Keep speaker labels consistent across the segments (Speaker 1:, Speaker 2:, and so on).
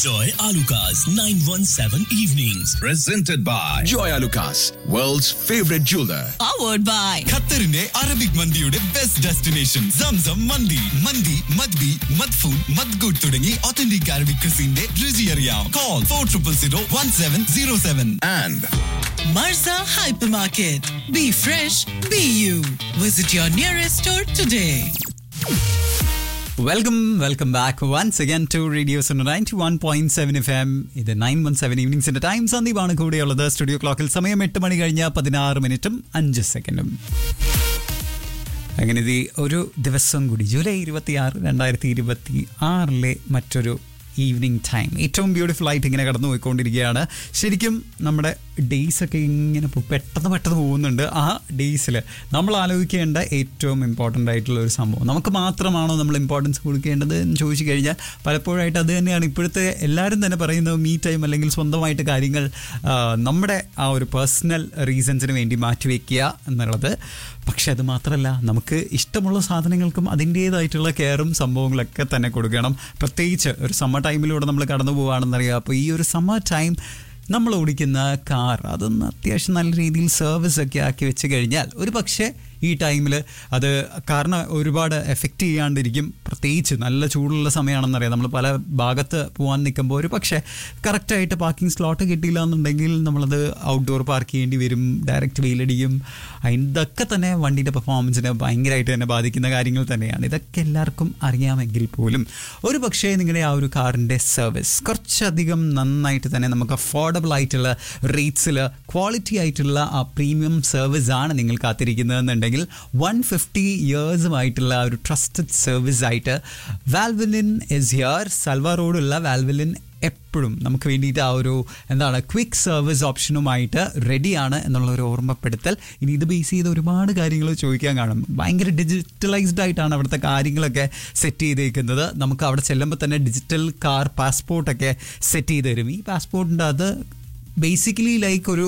Speaker 1: Enjoy Alucard's 917 evenings.
Speaker 2: Presented by Joy Lucas, world's favorite jeweler.
Speaker 3: powered by
Speaker 4: ഖത്തറിന്റെ Arabic മന്തിയുടെ best destination സംസം മന്തി മന്തി മദ്ബി മദ്ഫൂൻ മദ്ഗുഡ് തുടങ്ങി ഒത്തന്റിക് അറബിക് ക്രിസിന്റെ രുചി അറിയാം call four triple zero one seven zero seven
Speaker 2: And
Speaker 3: Marza Hypermarket. Be fresh, be you. Visit your nearest store today.
Speaker 5: Welcome welcome back once again to radio's ninety one point seven F M ഇത് nine one seven ഈവനിങ്സിന്റെ time സന്ദീപാണ് കൂടെയുള്ളത് studio ക്ലോക്കിൽ സമയം എട്ട് മണി കഴിഞ്ഞ പതിനാറ് മിനിറ്റും അഞ്ച് സെക്കൻഡും അങ്ങനെ ഇത് ഒരു ദിവസം കൂടി ജൂലൈ ഇരുപത്തി ആറ് രണ്ടായിരത്തി ഇരുപത്തി ആറിലെ മറ്റൊരു ഈവനിങ് ടൈം ഏറ്റവും ബ്യൂട്ടിഫുൾ ആയിട്ട് ഇങ്ങനെ കടന്നു പോയിക്കൊണ്ടിരിക്കുകയാണ് ശരിക്കും നമ്മുടെ ഡേയ്സ് ഒക്കെ ഇങ്ങനെ പോ- പെട്ടെന്ന് പെട്ടെന്ന് പോകുന്നുണ്ട് ആ ഡേയ്സിൽ നമ്മൾ ആലോചിക്കേണ്ട ഏറ്റവും ഇമ്പോർട്ടൻ്റ് ആയിട്ടുള്ള ഒരു സംഭവം നമുക്ക് മാത്രമാണോ നമ്മൾ ഇമ്പോർട്ടൻസ് കൊടുക്കേണ്ടത് എന്ന് ചോദിച്ചു കഴിഞ്ഞാൽ പലപ്പോഴായിട്ട് അത് തന്നെയാണ് ഇപ്പോഴത്തെ എല്ലാവരും തന്നെ പറയുന്നത് മീ ടൈം അല്ലെങ്കിൽ സ്വന്തമായിട്ട് കാര്യങ്ങൾ ആ, നമ്മുടെ ആ ഒരു പേഴ്സണൽ റീസൺസിന് വേണ്ടി മാറ്റിവെക്കുക എന്നുള്ളത് പക്ഷെ അത് മാത്രമല്ല നമുക്ക് ഇഷ്ടമുള്ള സാധനങ്ങൾക്കും അതിൻ്റേതായിട്ടുള്ള കെയറും സംഭവങ്ങളൊക്കെ തന്നെ കൊടുക്കണം പ്രത്യേകിച്ച് ഒരു സമ്മർ ടൈമിലൂടെ നമ്മൾ കടന്നു പോവുകയാണെന്നറിയാം അപ്പോൾ ഈ ഒരു സമ്മർ ടൈം നമ്മൾ ഓടിക്കുന്ന കാർ അതൊന്ന് അത്യാവശ്യം നല്ല രീതിയിൽ സർവീസ് ഒക്കെ ആക്കി വെച്ച് കഴിഞ്ഞാൽ ഒരു പക്ഷേ ഈ ടൈമിൽ അത് കാരണം ഒരുപാട് എഫക്റ്റ് ചെയ്യാണ്ടിരിക്കും പ്രത്യേകിച്ച് നല്ല ചൂടുള്ള സമയമാണെന്നറിയാം നമ്മൾ പല ഭാഗത്ത് പോകാൻ നിൽക്കുമ്പോൾ ഒരു പക്ഷേ കറക്റ്റായിട്ട് പാർക്കിംഗ് സ്ലോട്ട് കിട്ടിയില്ല എന്നുണ്ടെങ്കിൽ നമ്മളത് ഔട്ട്ഡോർ പാർക്ക് ചെയ്യേണ്ടി വരും ഡയറക്റ്റ് വെയിലടിക്കും ഇതൊക്കെ തന്നെ വണ്ടിയുടെ പെർഫോമൻസിനെ ഭയങ്കരമായിട്ട് തന്നെ ബാധിക്കുന്ന കാര്യങ്ങൾ തന്നെയാണ് ഇതൊക്കെ എല്ലാവർക്കും അറിയാമെങ്കിൽ പോലും ഒരു പക്ഷേ നിങ്ങളുടെ ആ ഒരു കാറിൻ്റെ സർവീസ് കുറച്ചധികം നന്നായിട്ട് തന്നെ നമുക്ക് അഫോർഡബിൾ ആയിട്ടുള്ള റേറ്റ്സിൽ ക്വാളിറ്റി ആയിട്ടുള്ള ആ പ്രീമിയം സർവീസ് ആണ് നിങ്ങൾ കാത്തിരിക്കുന്നതെന്നുണ്ടെങ്കിൽ വൺ ഫിഫ്റ്റി ഇയേഴ്സുമായിട്ടുള്ള ആ ഒരു ട്രസ്റ്റഡ് സർവീസ് ആയിട്ട് വാൽവിലിൻ ഇസ് ഹിയർ സൽവ റോഡുള്ള വാൽവിലിൻ എപ്പോഴും നമുക്ക് വേണ്ടിയിട്ട് ആ ഒരു എന്താണ് ക്വിക്ക് സർവീസ് ഓപ്ഷനുമായിട്ട് റെഡിയാണ് എന്നുള്ള ഒരു ഓർമ്മപ്പെടുത്തൽ ഇനി ഇത് ബേസ് ചെയ്ത് ഒരുപാട് കാര്യങ്ങൾ ചോദിക്കാൻ കാണും ഭയങ്കര ഡിജിറ്റലൈസ്ഡ് ആയിട്ടാണ് അവിടുത്തെ കാര്യങ്ങളൊക്കെ സെറ്റ് ചെയ്തേക്കുന്നത് നമുക്ക് അവിടെ ചെല്ലുമ്പോൾ തന്നെ ഡിജിറ്റൽ കാർ പാസ്പോർട്ടൊക്കെ സെറ്റ് ചെയ്ത് തരും ഈ പാസ്പോർട്ടിൻ്റെ അത് ബേസിക്കലി ലൈക്ക് ഒരു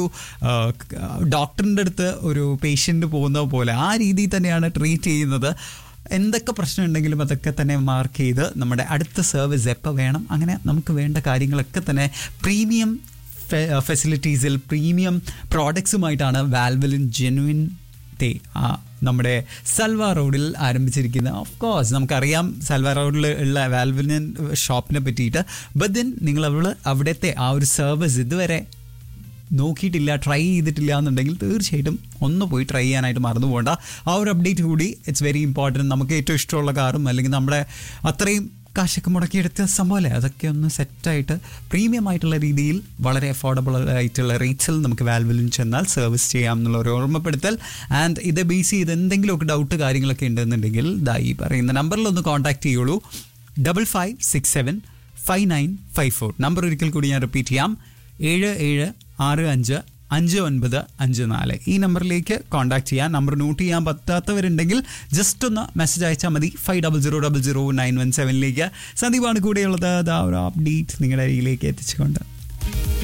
Speaker 5: ഡോക്ടറിൻ്റെ അടുത്ത് ഒരു പേഷ്യൻ്റ് പോകുന്ന പോലെ ആ രീതിയിൽ തന്നെയാണ് ട്രീറ്റ് ചെയ്യുന്നത് എന്തൊക്കെ പ്രശ്നം ഉണ്ടെങ്കിലും അതൊക്കെ തന്നെ മാർക്ക് ചെയ്ത് നമ്മുടെ അടുത്ത സർവീസ് എപ്പോൾ വേണം അങ്ങനെ നമുക്ക് വേണ്ട കാര്യങ്ങളൊക്കെ തന്നെ പ്രീമിയം ഫെസിലിറ്റീസിൽ പ്രീമിയം പ്രോഡക്ട്സുമായിട്ടാണ് വാൽവലിൻ ജെനുവിൻ തേ ആ നമ്മുടെ സൽവ റോഡിൽ ആരംഭിച്ചിരിക്കുന്ന ഓഫ് കോഴ്സ് നമുക്കറിയാം സൽവ റോഡിൽ ഉള്ള വാൽവിലിൻ ഷോപ്പിനെ പറ്റിയിട്ട് ബട്ട് ദെൻ നിങ്ങൾ അവൾ അവിടുത്തെ ആ ഒരു സർവീസ് ഇതുവരെ നോക്കിയിട്ടില്ല ട്രൈ ചെയ്തിട്ടില്ല എന്നുണ്ടെങ്കിൽ തീർച്ചയായിട്ടും ഒന്ന് പോയി ട്രൈ ചെയ്യാനായിട്ട് മറന്നു പോകണ്ട ആ ഒരു അപ്ഡേറ്റ് കൂടി ഇറ്റ്സ് വെരി ഇമ്പോർട്ടൻറ്റ് നമുക്ക് ഏറ്റവും ഇഷ്ടമുള്ള കാറും അല്ലെങ്കിൽ നമ്മുടെ അത്രയും കാശൊക്കെ മുടക്കിയെടുത്ത സംഭവമല്ലേ അതൊക്കെ ഒന്ന് സെറ്റായിട്ട് പ്രീമിയം ആയിട്ടുള്ള രീതിയിൽ വളരെ അഫോർഡബിൾ ആയിട്ടുള്ള റേറ്റ്സിൽ നമുക്ക് വാൽവിലിൻ ചെന്നാൽ സർവീസ് ചെയ്യാം എന്നുള്ള ഒരു ഓർമ്മപ്പെടുത്തൽ ആൻഡ് ഇത് ബേസ് ചെയ്ത് എന്തെങ്കിലുമൊക്കെ ഡൗട്ട് കാര്യങ്ങളൊക്കെ ഉണ്ടെന്നുണ്ടെങ്കിൽ ദാ ഈ പറയുന്ന നമ്പറിൽ ഒന്ന് കോൺടാക്ട് ചെയ്യുള്ളൂ double five six seven five nine five four number ഒരിക്കൽ കൂടി ഞാൻ റിപ്പീറ്റ് ചെയ്യാം ഏഴ് ഏഴ് ആറ് അഞ്ച് അഞ്ച് ഒൻപത് അഞ്ച് നാല് ഈ നമ്പറിലേക്ക് കോൺടാക്ട് ചെയ്യാൻ നമ്പർ നോട്ട് ചെയ്യാൻ പറ്റാത്തവരുണ്ടെങ്കിൽ ജസ്റ്റ് ഒന്ന് മെസ്സേജ് അയച്ചാൽ മതി five double zero double zero nine one സെവനിലേക്ക് സന്ദീപാണ് കൂടെയുള്ളത് ആ ഒരു അപ്ഡേറ്റ് നിങ്ങളുടെ അരികിലേക്ക് എത്തിച്ചുകൊണ്ട്